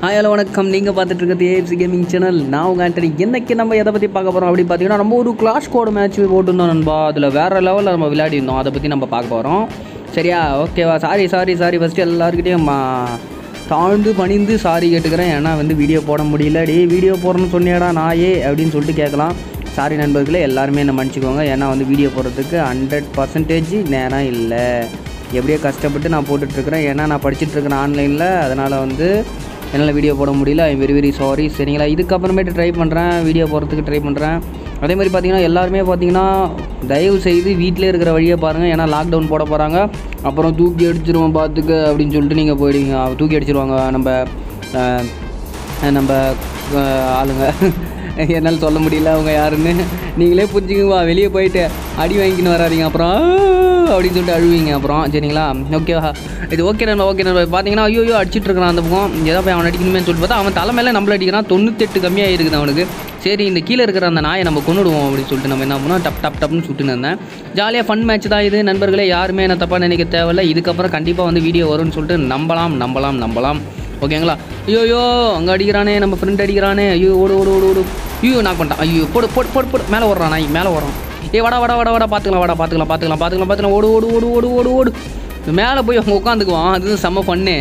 Hi hello வணக்கம் நீங்கள் பார்த்துட்டு இருக்கிறது ஏஎஃப்சி கேமிங் சேனல் நான் உங்கள் ஆண்டனி என்னைக்கு நம்ம எதை பற்றி பார்க்க போகிறோம் அப்படி பார்த்தீங்கன்னா நம்ம ஒரு கிளாஷ் கோடு மேட்ச் போட்டிருந்தோம் நண்பா அதில் வேறு லெவலில் நம்ம விளையாடி இருந்தோம் அதை பற்றி நம்ம பார்க்க போகிறோம் சரியா ஓகேவா சாரி சாரி சாரி ஃபஸ்ட்டு எல்லாருக்கிட்டையும் மா- தாழ்ந்து பணிந்து சாரி கேட்டுக்கிறேன் ஏன்னா வந்து வீடியோ போட முடியல டேய் வீடியோ போடுறேன்னு சொன்னியாடா நாயே அப்படின்னு சொல்லிட்டு கேட்கலாம் சாரி நண்பர்களே எல்லாருமே என்ன மன்னிச்சிக்கோங்க ஏன்னா வந்து வீடியோ போடுறதுக்கு ஹண்ட்ரட் பர்சன்டேஜ் நேரம் இல்லை எப்படியோ கஷ்டப்பட்டு நான் போட்டுட்ருக்கிறேன் ஏன்னா நான் படிச்சுட்டு இருக்கிறேன் ஆன்லைனில் அதனால் வந்து என்னால் வீடியோ போட முடியல ஐ வெரி வெரி சாரி சரிங்களா இதுக்கப்புறமேட்டு ட்ரை பண்ணுறேன் வீடியோ போடுறதுக்கு ட்ரை பண்ணுறேன் அதே மாதிரி பார்த்தீங்கன்னா எல்லாருமே பார்த்தீங்கன்னா தயவு செய்து வீட்டிலே இருக்கிற வழியை பாருங்கள் ஏன்னா லாக்டவுன் போட போகிறாங்க அப்புறம் தூக்கி அடிச்சிருவோம் பார்த்துக்க அப்படின்னு சொல்லிட்டு நீங்கள் போயிடுவீங்க தூக்கி அடிச்சிருவாங்க நம்ம அஹ், நம்ம அஹ், ஆளுங்க என்னால் சொல்ல முடியல அவங்க யாருன்னு நீங்களே புரிஞ்சுக்குவா வெளியே போயிட்டு அடி வாங்கிக்கின்னு வராதீங்க அப்புறம் "ஆ" அப்படின்னு சொல்லிட்டு அழுவீங்க அப்புறம் சரிங்களா ஓகேவா இது ஓகே நண்பா ஓகே நண்பா பார்த்தீங்கன்னா ஐயோ ஐயோ அடிச்சிட்டு இருக்கிறான் அந்த பக்கம் ஏதோ போய் அவன் அடிக்கணுமே சொல்லிட்டு பார்த்தா அவன் தலை மேலே நம்மள அடிக்கிறான் தொண்ணூத்தெட்டு கம்மியாக இருக்குது அவனுக்கு சரி இந்த கீழே இருக்கிற அந்த நாயை நம்ம கொண்டுடுவோம் அப்படின்னு சொல்லிட்டு நம்ம என்ன பண்ணோம் டப் டப் டப்னு சுட்டுன்னு இருந்தேன் ஜாலியாக ஃபன் மேட்ச் தான் இது நண்பர்களே யாருமே என்ன தப்பாக நினைக்க தேவையில்ல இதுக்கப்புறம் கண்டிப்பாக வந்து வீடியோ வரும்னு சொல்லிட்டு நம்பலாம் நம்பலாம் நம்பலாம் ஓகேங்களா ஐயோ அங்கே அடிக்கிறானே நம்ம ஃப்ரெண்ட் அடிக்கிறானே ஐயோ ஓடு ஓடு ஓடு ஓடு ஐயோ நான் பண்ணிட்டான் ஐயோ போடு போடு போடு போடு மேலே ஓடுறான் நாய் மேலே ஓடுறான் ஏய் வாடா வாடா வாடா வாடா பார்த்துக்கலாம் வாடா பார்த்துக்கலாம் பார்த்துக்கலாம் பார்த்துக்கலாம் பார்த்துக்கலாம் ஓடு ஓடு ஓடு ஓடு ஓடு ஓடு மேலே போய் அவங்க உட்காந்துக்குவான் அது செம்ம ஃபன்னு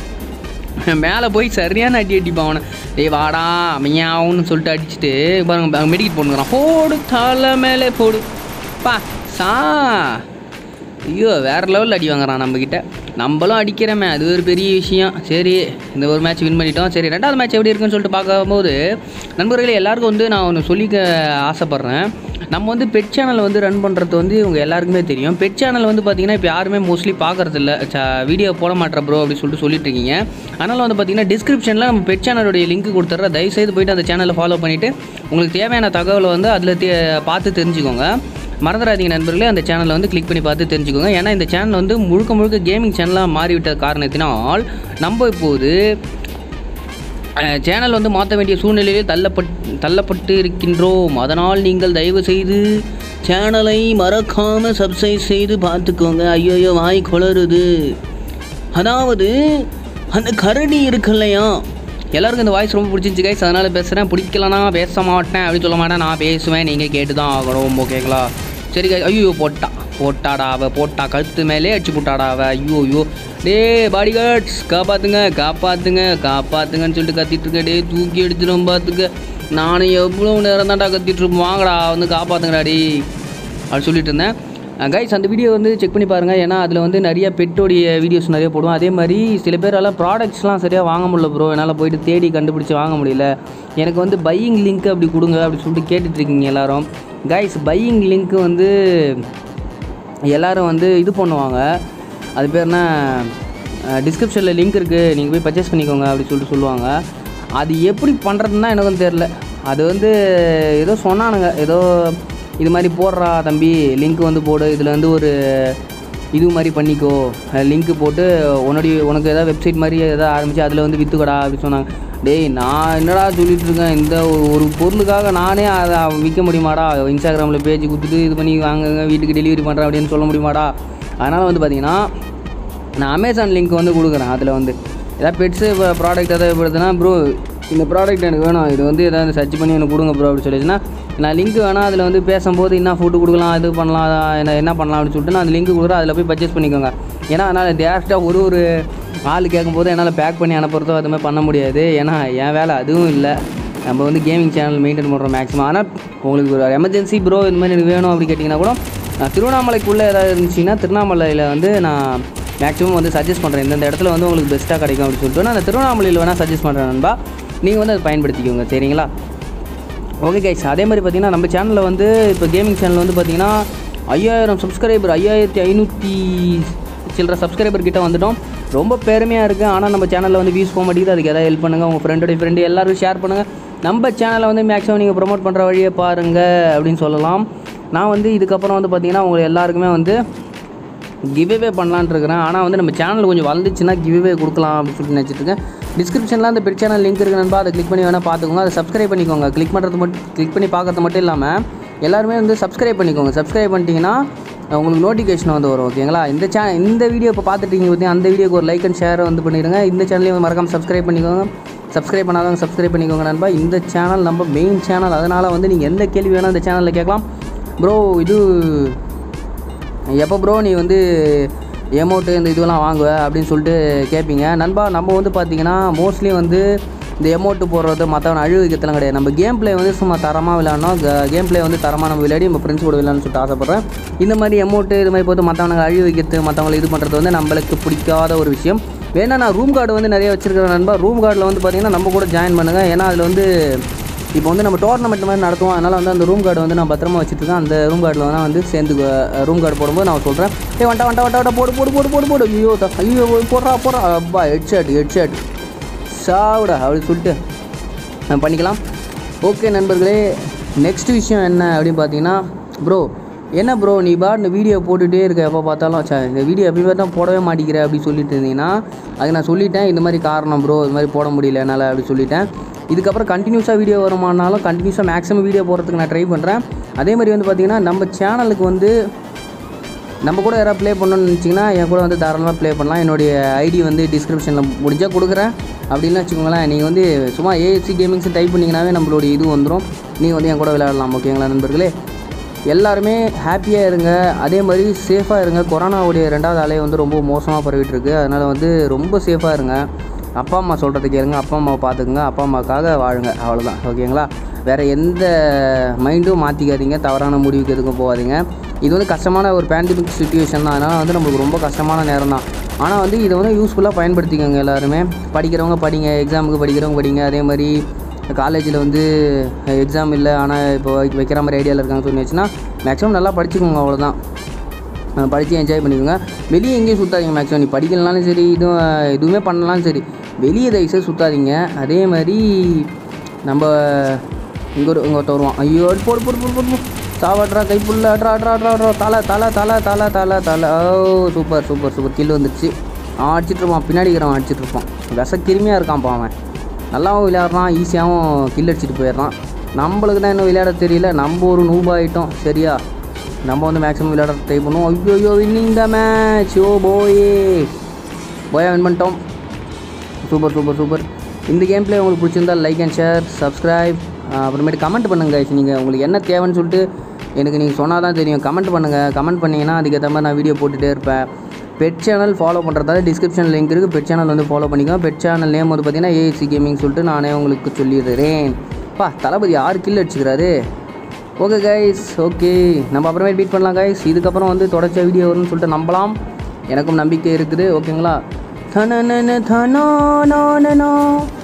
மேலே போய் சரியான அடி அடிப்பான் அவனை டேய் வாடா மியாவுன்னு சொல்லிட்டு அடிச்சுட்டு பாருங்க மெடிக்கெட் போட்டுக்கிறான் போடு தலை மேலே போடு பா சா ஐயோ வேறு லெவலில் அடி வாங்குறான் நம்மக்கிட்ட நம்மளும் அடிக்கிறோமே அது ஒரு பெரிய விஷயம் சரி இந்த ஒரு மேட்ச் வின் பண்ணிட்டோம் சரி ரெண்டாவது மேட்ச் எப்படி இருக்குன்னு சொல்லிட்டு பார்க்கும்போது நண்பர்களே எல்லாருக்கும் வந்து நான் ஒன்று சொல்லிக்க ஆசைப்பட்றேன் நம்ம வந்து பெட் சேனல் வந்து ரன் பண்ணுறது வந்து இவங்க எல்லாருக்குமே தெரியும் பெட் சேனல் வந்து பார்த்தீங்கன்னா இப்போ யாருமே மோஸ்ட்லி பார்க்குறது இல்லை வீடியோ போட மாட்டேற ப்ரோ அப்படி சொல்லிட்டு சொல்லிட்டு இருக்கீங்க அதனால் வந்து பார்த்தீங்கன்னா டிஸ்கிரிப்ஷனில் நம்ம பெட் சேனலுடைய லிங்க் கொடுத்துட்றேன் தயவுசெய்து போயிட்டு அந்த சேனலை ஃபாலோ பண்ணிவிட்டு உங்களுக்கு தேவையான தகவலை வந்து அதில் தே பார்த்து தெரிஞ்சுக்கோங்க மறந்துடாதீங்க நண்பர்களே அந்த சேனலை வந்து கிளிக் பண்ணி பார்த்து தெரிஞ்சுக்கோங்க ஏன்னா இந்த சேனல் வந்து முழுக்க முழுக்க கேமிங் சேனலாக மாறிவிட்ட காரணத்தினால் நம்ம இப்போது சேனல் வந்து மாற்ற வேண்டிய சூழ்நிலையில் தள்ளப்பட் தள்ளப்பட்டு இருக்கின்றோம் அதனால் நீங்கள் தயவு செய்து சேனலை மறக்காமல் சப்ஸ்கிரைப் செய்து பார்த்துக்கோங்க ஐயோ வாய் குளறுது அதாவது அந்த கரடி இருக்கு இல்லையா எல்லாருக்கும் இந்த வாய்ஸ் ரொம்ப பிடிச்சிருச்சு கைஸ் அதனால் பேசுகிறேன் பிடிக்கலனா பேச மாட்டேன் அப்படின்னு சொல்ல மாட்டேன் நான் பேசுவேன் நீங்கள் கேட்டு தான் ஆகணும் ஓகேங்களா சரி guys. ஐயோ போட்டா போட்டாடா அவ போட்டா கழுத்து மேலே அடிச்சு போட்டாடா அவ ஐயோ ஐயோ டே பாடி கார்ட்ஸ் காப்பாத்துங்க காப்பாத்துங்க காப்பாத்துங்கன்னு சொல்லிட்டு கத்திட்டு இருக்க டே தூக்கி எடுத்துடும் பார்த்துக்க நானும் எவ்வளோ நேரம் தான்டா கத்திட்டு இருப்போம் வாங்கடா வந்து காப்பாத்துங்கடா டே அப்படி சொல்லிட்டு இருந்தேன் கைஸ் அந்த வீடியோ வந்து செக் பண்ணி பாருங்கள் ஏன்னா அதில் வந்து நிறைய பெட்டோடைய வீடியோஸ் நிறைய போடுவோம் அதே மாதிரி சில பேரால் ப்ராடக்ட்ஸ்லாம் சரியாக வாங்க முடியல ப்ரோ என்னால் போயிட்டு தேடி கண்டுபிடிச்சி வாங்க முடியல எனக்கு வந்து பையிங் லிங்க் அப்படி கொடுங்க அப்படி சொல்லிட்டு கேட்டுட்ருக்கீங்க எல்லாரும் கைஸ் பையிங் லிங்க் வந்து எல்லாரும் வந்து இது பண்ணுவாங்க அது பேர் என்ன டிஸ்கிரிப்ஷனில் லிங்க் இருக்குது நீங்கள் போய் பர்ச்சேஸ் பண்ணிக்கோங்க அப்படி சொல்லிட்டு சொல்லுவாங்க அது எப்படி பண்ணுறதுன்னு தான் எனக்கும் தெரில அது வந்து ஏதோ சொன்னானுங்க ஏதோ இது மாதிரி போடுறா தம்பி லிங்க் வந்து போடு இதில் வந்து ஒரு இது மாதிரி பண்ணிக்கோ லிங்க்கு போட்டு உன்னுடைய உனக்கு ஏதாவது வெப்சைட் மாதிரி ஏதாவது ஆரம்பித்து அதில் வந்து விற்றுக்கடா அப்படி சொன்னாங்க டேய் நான் என்னடா சொல்லிட்டு இருக்கேன் இந்த ஒரு- ஒரு பொருளுக்காக நானே அதை விற்க முடியுமாடா இன்ஸ்டாகிராமில் பேஜ் கொடுத்துட்டு இது பண்ணி வாங்குங்க வீட்டுக்கு டெலிவரி பண்ணுறேன் அப்படின்னு சொல்ல முடியுமாடா அதனால் வந்து பார்த்தீங்கன்னா நான் அமேசான் லிங்க் வந்து கொடுக்குறேன் அதில் வந்து ஏதாவது பெட்ஸு இப்போ ப்ராடக்ட் எதாவது படுதுன்னா ப்ரோ இந்த ப்ராடக்ட் எனக்கு வேணும் இது வந்து ஏதாவது சர்ச் பண்ணி எனக்கு கொடுங்க ப்ரோ அப்படி சொல்லிச்சுன்னா நான் லிங்க் வேணால் அதில் வந்து பேசும்போது என்ன ஃபுட்டு கொடுக்கலாம் இது பண்ணலாம் என்ன என்ன பண்ணலாம் அப்படின்னு சொல்லிட்டு நான் அந்த லிங்க் கொடுக்குறேன் அதில் போய் பர்ச்சேஸ் பண்ணிக்கோங்க ஏன்னா அதனால் டேரெக்டாக ஒரு ஒரு ஆள் கேட்கும்போது என்னால் பேக் பண்ணி அனுப்புறதோ அது மாதிரி பண்ண முடியாது ஏன்னா என் வேலை அதுவும் இல்லை நம்ம வந்து கேமிங் சேனல் மெயின்டைன் பண்ணுறோம் மேக்ஸிமம் ஆனால் உங்களுக்கு ஒரு எமர்ஜென்சி ப்ரோ இந்த மாதிரி எனக்கு வேணும் அப்படி கேட்டிங்கன்னா கூட நான் திருவண்ணாமலைக்குள்ளே ஏதாவது இருந்துச்சுன்னா திருவண்ணாமலையில் வந்து நான் மேக்ஸிமம் வந்து சஜஸ்ட் பண்ணுறேன் இந்தந்த இடத்துல வந்து உங்களுக்கு பெஸ்ட்டாக கிடைக்கும் அப்படின்னு சொல்லிட்டு நான் அந்த திருவண்ணாமலையில் வேணால் சஜஸ்ட் பண்ணுறேன் நண்பா நீங்கள் வந்து அதை பயன்படுத்திக்கோங்க சரிங்களா ஓகே கைஸ் அதே மாதிரி பார்த்தீங்கன்னா நம்ம சேனலில் வந்து இப்போ கேமிங் சேனல் வந்து பார்த்தீங்கன்னா ஐயாயிரம் சப்ஸ்கிரைபர் ஐயாயிரத்தி ஐநூற்றி சில்லற சப்ஸ்கிரைபர் கிட்ட வந்துட்டோம் ரொம்ப பெருமையாக இருக்குது ஆனால் நம்ம சேனலில் வந்து வியூஸ் போக மாட்டேங்குது அதுக்கு எதாவது ஹெல்ப் பண்ணுங்கள் உங்கள் ஃப்ரெண்டோடைய ஃப்ரெண்டு எல்லாரும் ஷேர் பண்ணுங்கள் நம்ம சேனலை வந்து மேக்ஸிமம் நீங்கள் ப்ரோமோட் பண்ணுற வழியை பாருங்கள் அப்படின்னு சொல்லலாம் நான் வந்து இதுக்கப்புறம் வந்து பார்த்தீங்கன்னா உங்களுக்கு எல்லாருக்குமே வந்து கிவ்அவே பண்ணலான்ட்டு இருக்கிறேன் ஆனால் வந்து நம்ம சேனல் கொஞ்சம் வளர்ந்துச்சுன்னா கிவ்அவே கொடுக்கலாம் அப்படின்னு சொல்லிட்டு நினச்சிட்டு இருக்கேன் டிஸ்கிரிப்ஷனில் அந்த பெட் சேனல் லிங்க் இருக்கு நண்பா அதை கிளிக் பண்ணி வேணால் பார்த்துக்கோங்க அதை சப்ஸ்கிரைப் பண்ணிக்கோங்க கிளிக் பண்ணுறது மட்டும் கிளிக் பண்ணி பார்க்கறது மட்டும் இல்லாமல் எல்லாருமே வந்து சப்ஸ்கிரைப் பண்ணிக்கோங்க சப்ஸ்கிரைப் பண்ணிட்டீங்கன்னா உங்களுக்கு நோட்டிஃபிகேஷன் வந்து வரும் ஓகேங்களா இந்த சே இந்த வீடியோ இப்போ பார்த்துட்டீங்க பற்றி அந்த வீடியோக்கு ஒரு லைக் அண்ட் ஷேர் வந்து பண்ணிடுங்க இந்த சேனலையும் மறக்காமல் சப்ஸ்கிரைப் பண்ணிக்கோங்க சப்ஸ்கிரைப் பண்ணாதவங்க சப்ஸ்கிரைப் பண்ணிக்கோங்க நண்பா இந்த சேனல் நம்ம மெயின் சேனல் அதனால் வந்து நீங்கள் எந்த கேள்வி வேணால் இந்த சேனலில் கேட்கலாம் ப்ரோ இது எப்போ ப்ரோ நீ வந்து எமௌண்ட்டு இந்த இதுவெல்லாம் வாங்குவ அப்படின்னு சொல்லிட்டு கேட்பீங்க நண்பா நம்ம வந்து பார்த்தீங்கன்னா மோஸ்ட்லி வந்து இந்த எமௌண்ட்டு போடுறது மற்றவன் அழிவு வைக்கிறதுலாம் கிடையாது நம்ம கேம் ப்ளே வந்து சும்மா தரமாக விளையாடணும் கேம் ப்ளே வந்து தரமாக நம்ம விளையாடி நம்ம ஃப்ரெண்ட்ஸ் கூட விளையாடணும்னு சொல்லிட்டு ஆசைப்பட்றேன் இந்த மாதிரி எமௌண்ட்டு இது மாதிரி போட்டு மற்றவனுங்க அழிவு வைக்கிறது மற்றவங்களை இது பண்ணுறது வந்து நம்மளுக்கு பிடிக்காத ஒரு விஷயம் வேணா நான் ரூம் கார்டு வந்து நிறைய வச்சிருக்கிறேன் நண்பா ரூம் கார்டில் வந்து பார்த்தீங்கன்னா நம்ம கூட ஜாயின் பண்ணுங்கள் ஏன்னா அதில் வந்து இப்போ வந்து நம்ம டோர்னமெண்ட் மாதிரி நடத்துவோம் அதனால் வந்து அந்த ரூம் கார்டு வந்து நான் பத்திரமா வச்சுருக்கேன் அந்த ரூம் கார்டில் தான் வந்து சேர்ந்து ரூம் கார்டு போடும்போது நான் சொல்கிறேன் ஏ வண்டா வண்டா வண்டா வண்டா போடு போடு போடு போடு போடு ஐயோ த- ஐயோ போடுறா போடுறா அப்பா ஹெட் ஷாட் ஹெட் ஷாட் சாவுடா அப்படி சொல்லிட்டு நம்ம பண்ணிக்கலாம் ஓகே நண்பர்களே நெக்ஸ்ட் விஷயம் என்ன அப்படின்னு பார்த்தீங்கன்னா ப்ரோ என்ன ப்ரோ நீ பா இந்த வீடியோ போட்டுகிட்டே இருக்க எப்போ பார்த்தாலும் சே இந்த வீடியோ எப்படி பார்த்தா போடவே மாட்டேங்கிற அப்படி சொல்லிட்டு இருந்தீங்கன்னா அது நான் சொல்லிட்டேன் இந்த மாதிரி காரணம் ப்ரோ இது மாதிரி போட முடியல என்னால் அப்படி சொல்லிட்டேன் இதுக்கப்புறம் கண்டினியூஸாக வீடியோ வருமானாலும் கண்டினியூஸாக மேக்ஸிமம் வீடியோ போடுறதுக்கு நான் ட்ரை பண்ணுறேன் அதே மாதிரி வந்து பார்த்திங்கன்னா நம்ம சேனலுக்கு வந்து நம்ம கூட யாராவது ப்ளே பண்ணணும்னு நினச்சிங்கன்னா என் கூட வந்து தாராளமாக ப்ளே பண்ணலாம் என்னுடைய ஐடி வந்து டிஸ்கிரிப்ஷனில் முடிஞ்சால் கொடுக்குறேன் அப்படின்னு வச்சுக்கோங்களேன் நீங்கள் வந்து சும்மா ஏஎஃப்சி கேமிங்ஸ் டைப் பண்ணிங்கனாவே நம்மளுடைய இது வந்துடும் நீங்கள் வந்து என் கூட விளையாடலாம் ஓகேங்களா நண்பர்களே எல்லாருமே ஹாப்பியாக இருங்க அதே மாதிரி சேஃபாக இருங்க கொரோனாவுடைய ரெண்டாவது அலை வந்து ரொம்ப மோசமாக பரவிட்டு இருக்கு அதனால் வந்து ரொம்ப சேஃபாக இருங்க அப்பா அம்மா சொல்கிறத கேளுங்க அப்பா அம்மாவை பார்த்துக்குங்க அப்பா அம்மாவுக்காக வாழுங்க அவ்வளோதான் ஓகேங்களா வேறு எந்த மைண்டும் மாற்றிக்காதீங்க தவறான முடிவுக்கு எதுக்கும் போகாதீங்க இது வந்து கஷ்டமான ஒரு பேண்டமிக் சுச்சுவேஷன் தான் அதனால் வந்து நம்மளுக்கு ரொம்ப கஷ்டமான நேரம் தான் ஆனால் வந்து இதை வந்து யூஸ்ஃபுல்லாக பயன்படுத்திக்கோங்க எல்லாருமே படிக்கிறவங்க படிங்க எக்ஸாமுக்கு படிக்கிறவங்க படிங்க அதே மாதிரி காலேஜில் வந்து எக்ஸாம் இல்லை ஆனால் இப்போ வை- வைக்கிற மாதிரி ஐடியாவில் இருக்காங்க சொன்னிச்சுன்னா மேக்ஸிமம் நல்லா படிச்சுக்கோங்க அவ்வளோதான் அஹ் படித்து என்ஜாய் பண்ணிக்கோங்க வெளியே எங்கேயும் சுற்றாதீங்க மேக்ஸிமம் நீ படிக்கலனாலும் சரி இதுவும் எதுவுமே பண்ணலாலும் சரி வெளியே தயவுசெய்து சுற்றாதீங்க அதே மாதிரி நம்ம இங்கே ஒரு இங்கே ஒருத்தன் வருவான் ஐயோ போடு போடு போடு போடு போடு. சாவாட்றா கைப்புள்ள அட்ரா அட்ரா அட்ரா அட்ரா தலை தலை தலை தலை தலை தலை ஓ சூப்பர் சூப்பர் சூப்பர் கில் வந்துடுச்சு அவன் அடிச்சிட்டு இருப்பான் பின்னாடி இருக்கிறவன் அடிச்சிட்டு இருப்பான் விச கிருமியாக இருக்கான்ப்பா அவன் நல்லாவும் விளையாடுறான் ஈஸியாகவும் கில் அடிச்சிட்டு போயிடுறான் நம்மளுக்கு தான் இன்னும் விளையாட தெரியல நம்ம ஒரு நூபாயிட்டோம் சரியா நம்ம வந்து மேக்ஸிமம் விளையாட ட்ரை பண்ணுவோம் ஐயோ ஐயோ வின்னிங் த மேட்ச் ஓ போயே போயா வின் பண்ணிட்டோம் சூப்பர் சூப்பர் சூப்பர் இந்த கேம் பிளே உங்களுக்கு பிடிச்சிருந்தா லைக் அண்ட் ஷேர் சப்ஸ்கிரைப் அப்புறமேட்டு கமெண்ட் பண்ணுங்க guys. நீங்கள் உங்களுக்கு என்ன தேவைன்னு சொல்லிட்டு எனக்கு நீங்கள் சொன்னால் தான் தெரியும் கமெண்ட் பண்ணுங்கள் கமெண்ட் பண்ணிங்கன்னா அதுக்கேற்ற மாதிரி நான் வீடியோ போட்டுகிட்டே இருப்பேன் பெட் சேனல் ஃபாலோ பண்ணுறதால டிஸ்கிரிப்ஷன் லிங்க் இருக்குது பெட் சேனல் வந்து ஃபாலோ பண்ணிக்கோ பெட் சேனல் நேம் வந்து பார்த்தீங்கன்னா ஏஎஸ்சி கேமிங் சொல்லிட்டு நானே உங்களுக்கு சொல்லிடுறேன் பா தளபதி ஆறு கில் அடிச்சுக்கிறாரு ஓகே கைஸ் ஓகே நம்ம அப்புறமே பீட் பண்ணலாம் கைஸ் இதுக்கப்புறம் வந்து தொடர்ச்சியாக வீடியோ வரும்னு சொல்லிட்டு நம்பலாம் எனக்கும் நம்பிக்கை இருக்குது ஓகேங்களா தன தனா